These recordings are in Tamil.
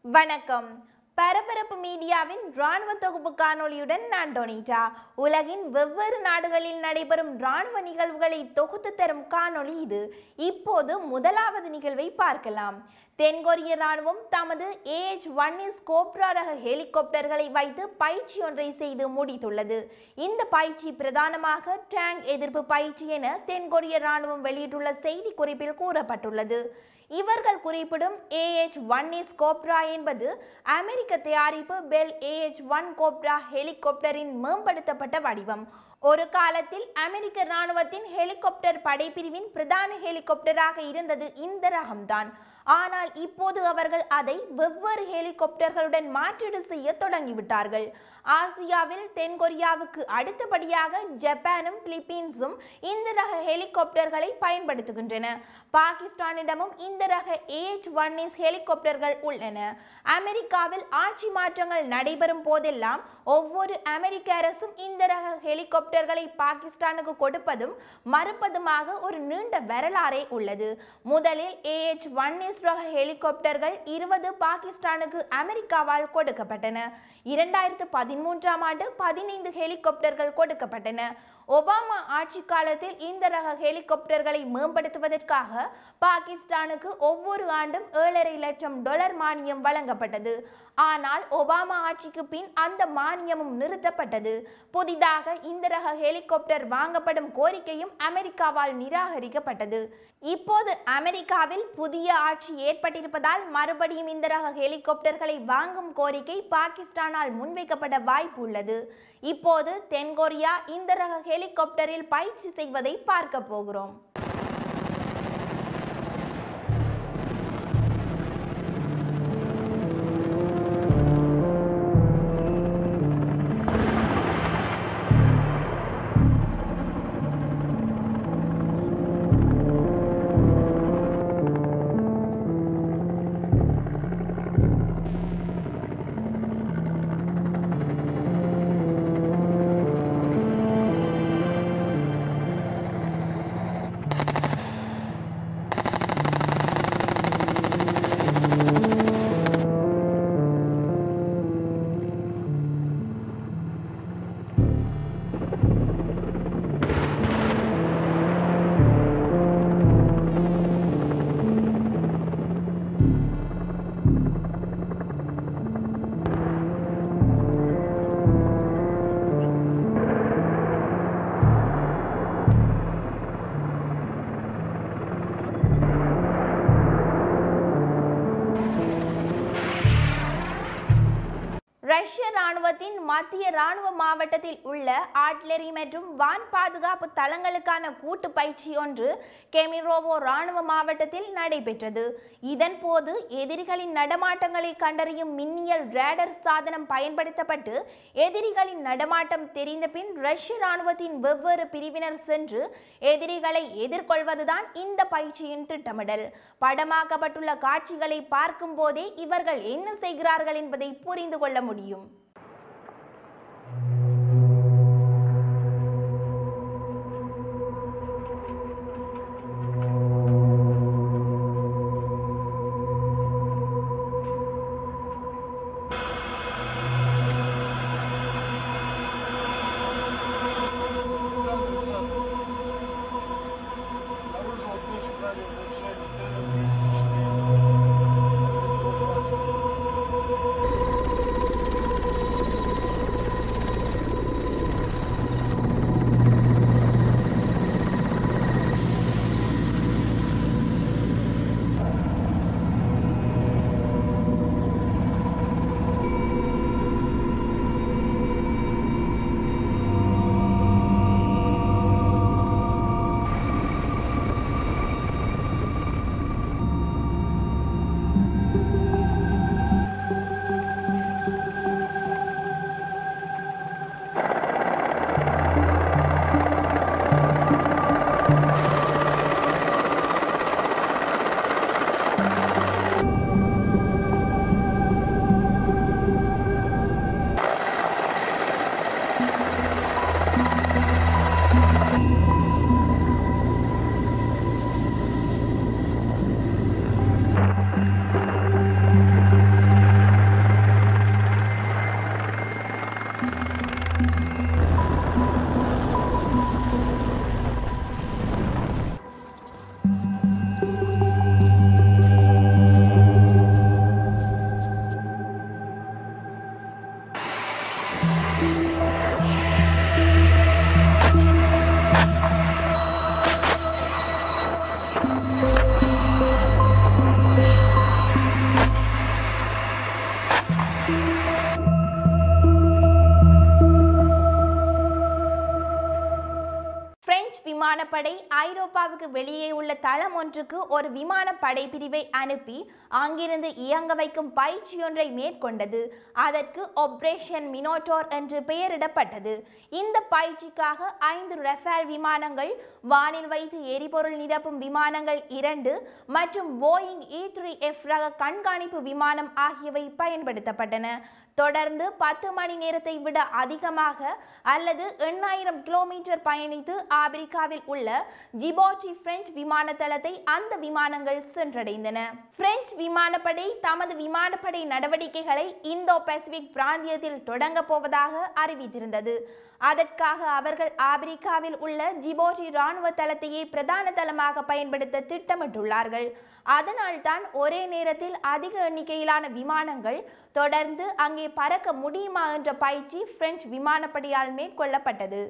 வணக்கம் பரபரப்பு மீடியாவின் ராணுவ தொகுப்பு காணொளியுடன் நான் டொனிட்டா உலகின் வெவ்வேறு நாடுகளில் நடைபெறும் ராணுவ நிகழ்வுகளை தொகுத்து தரும் காணொளி இது இப்போது முதலாவது நிகழ்வை பார்க்கலாம் தென்கொரிய ராணுவம் தமது ஏஎச் ஒன் இஸ் கோப்ரா ரக ஹெலிகாப்டர்களை வைத்து பயிற்சி ஒன்றை செய்து முடித்துள்ளது இந்த பயிற்சி பிரதானமாக டேங்க் எதிர்ப்பு பயிற்சி என தென்கொரிய ராணுவம் வெளியிட்டுள்ள செய்தி குறிப்பில் கூறப்பட்டுள்ளது இவர்கள் குறிப்பிடும் ஏஎச் ஒன் இஸ் கோப்ரா என்பது அமெரிக்க தயாரிப்பு பெல் ஏஎச் ஒன் கோப்ரா ஹெலிகாப்டரின் மேம்படுத்தப்பட்ட வடிவம் ஒரு காலத்தில் அமெரிக்க ராணுவத்தின் ஹெலிகாப்டர் படைப்பிரிவின் பிரதான ஹெலிகாப்டராக இருந்தது இந்த ரகம்தான் ஆனால் இப்போது அவர்கள் அதை வெவ்வேறு ஹெலிகாப்டர்களுடன் மாற்றீடு செய்ய தொடங்கிவிட்டார்கள் ஆசியாவில் தென்கொரியாவுக்கு அடுத்தபடியாக ஜப்பானும் பிலிப்பீன்ஸும் இந்த ரக ஹெலிகாப்டர்களை பயன்படுத்துகின்றன பாகிஸ்தானிடமும் இந்த ரக ஏஹெச் ஒன் இஸ் ஹெலிகாப்டர்கள் உள்ளன அமெரிக்காவில் ஆட்சி மாற்றங்கள் நடைபெறும் போதெல்லாம் ஒவ்வொரு அமெரிக்க அரசும் இந்த ரக ஹெலிகாப்டர்களை பாகிஸ்தானுக்கு கொடுப்பதும் மறுப்பதுமாக ஒரு நீண்ட வரலாறே உள்ளது முதலில் ஏஹெச் ஒன் எஸ் ரக ஹெலிகாப்டர்கள் இருபது பாகிஸ்தானுக்கு அமெரிக்காவால் கொடுக்கப்பட்டன இரண்டாயிரத்து பதிமூன்றாம் ஆண்டு பதினைந்து ஹெலிகாப்டர்கள் கொடுக்கப்பட்டன ஒபாமா ஆட்சி காலத்தில் இந்த ரக ஹெலிகாப்டர்களை மேம்படுத்துவதற்காக பாகிஸ்தானுக்கு ஒவ்வொரு ஆண்டும் ஏழரை லட்சம் டாலர் மானியம் வழங்கப்பட்டது ஆனால் ஒபாமா ஆட்சிக்கு பின் அந்த மானியமும் நிறுத்தப்பட்டது புதிதாக இந்த ரக ஹெலிகாப்டர் வாங்கப்படும் கோரிக்கையும் அமெரிக்காவால் நிராகரிக்கப்பட்டது இப்போது அமெரிக்காவில் புதிய ஆட்சி ஏற்பட்டிருப்பதால் மறுபடியும் இந்த ரக ஹெலிகாப்டர்களை வாங்கும் கோரிக்கை பாகிஸ்தானால் முன்வைக்கப்பட வாய்ப்பு உள்ளது இப்போது தென்கொரியா இந்த ரக ஹெலிகாப்டரில் பயிற்சி செய்வதை பார்க்க போகிறோம் ரஷ்ய ராணுவத்தின் மத்திய ராணுவ மாவட்டத்தில் உள்ள ஆட்லரி மற்றும் வான் பாதுகாப்பு தளங்களுக்கான கூட்டு பயிற்சி ஒன்று கெமிரோவோ ராணுவ மாவட்டத்தில் நடைபெற்றது இதன் போது எதிரிகளின் நடமாட்டங்களை கண்டறியும் மின்னியல் ரேடர் சாதனம் பயன்படுத்தப்பட்டு எதிரிகளின் நடமாட்டம் தெரிந்த பின் ரஷ்ய ராணுவத்தின் வெவ்வேறு பிரிவினர் சென்று எதிரிகளை எதிர்கொள்வதுதான் இந்த பயிற்சியின் திட்டமிடல் படமாக்கப்பட்டுள்ள காட்சிகளை பார்க்கும் போதே இவர்கள் என்ன செய்கிறார்கள் என்பதை புரிந்து கொள்ள முடியும் Обнаружил устойчивый радиоизлучение ТР-34. விமானப்படை ஐரோப்பாவுக்கு வெளியே உள்ள தளம் ஒன்றுக்கு ஒரு விமானப்படை பிரிவை அனுப்பி அங்கிருந்து இயங்க வைக்கும் பயிற்சியொன்றை மேற்கொண்டது அதற்கு ஆபரேஷன் மினோட்டோர் என்று பெயரிடப்பட்டது இந்த பயிற்சிக்காக ஐந்து ரஃபேல் விமானங்கள் வானில் வைத்து எரிபொருள் நிரப்பும் விமானங்கள் இரண்டு மற்றும் போயிங் இ த்ரீ எஃப் ரக கண்காணிப்பு விமானம் ஆகியவை பயன்படுத்தப்பட்டன தொடர்ந்து பத்து மணி நேரத்தை விட அதிகமாக அல்லது எண்ணாயிரம் கிலோமீட்டர் பயணித்து ஆப்பிரிக்காவில் உள்ள ஜிபோட்டி பிரெஞ்சு விமான தளத்தை அந்த விமானங்கள் சென்றடைந்தன பிரெஞ்சு விமானப்படை தமது விமானப்படை நடவடிக்கைகளை இந்தோ பசிபிக் பிராந்தியத்தில் தொடங்கப் போவதாக அறிவித்திருந்தது அதற்காக அவர்கள் ஆப்பிரிக்காவில் உள்ள ஜிபோட்டி இராணுவ தளத்தையே பிரதான தளமாக பயன்படுத்த திட்டமிட்டுள்ளார்கள் அதனால்தான் ஒரே நேரத்தில் அதிக எண்ணிக்கையிலான விமானங்கள் தொடர்ந்து அங்கே பறக்க முடியுமா என்ற பயிற்சி பிரெஞ்சு விமானப்படையால் மேற்கொள்ளப்பட்டது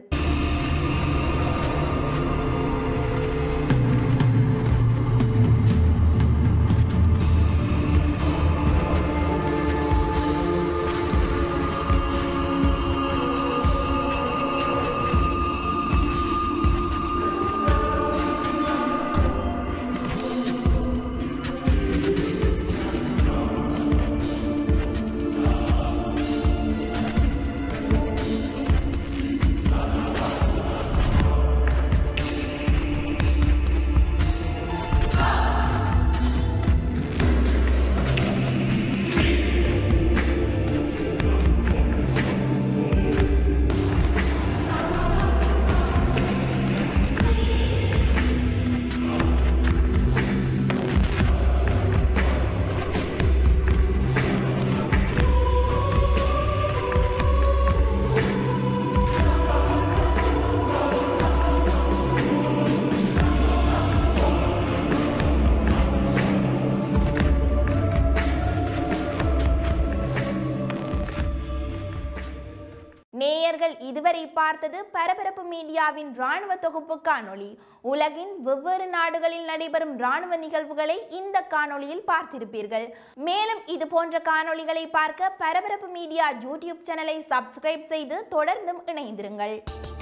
நேயர்கள் இதுவரை பார்த்தது பரபரப்பு மீடியாவின் ராணுவ தொகுப்பு காணொளி உலகின் வெவ்வேறு நாடுகளில் நடைபெறும் ராணுவ நிகழ்வுகளை இந்த காணொளியில் பார்த்திருப்பீர்கள் மேலும் இது போன்ற காணொளிகளை பார்க்க பரபரப்பு மீடியா யூடியூப் சேனலை சப்ஸ்கிரைப் செய்து தொடர்ந்தும் இணைந்திருங்கள்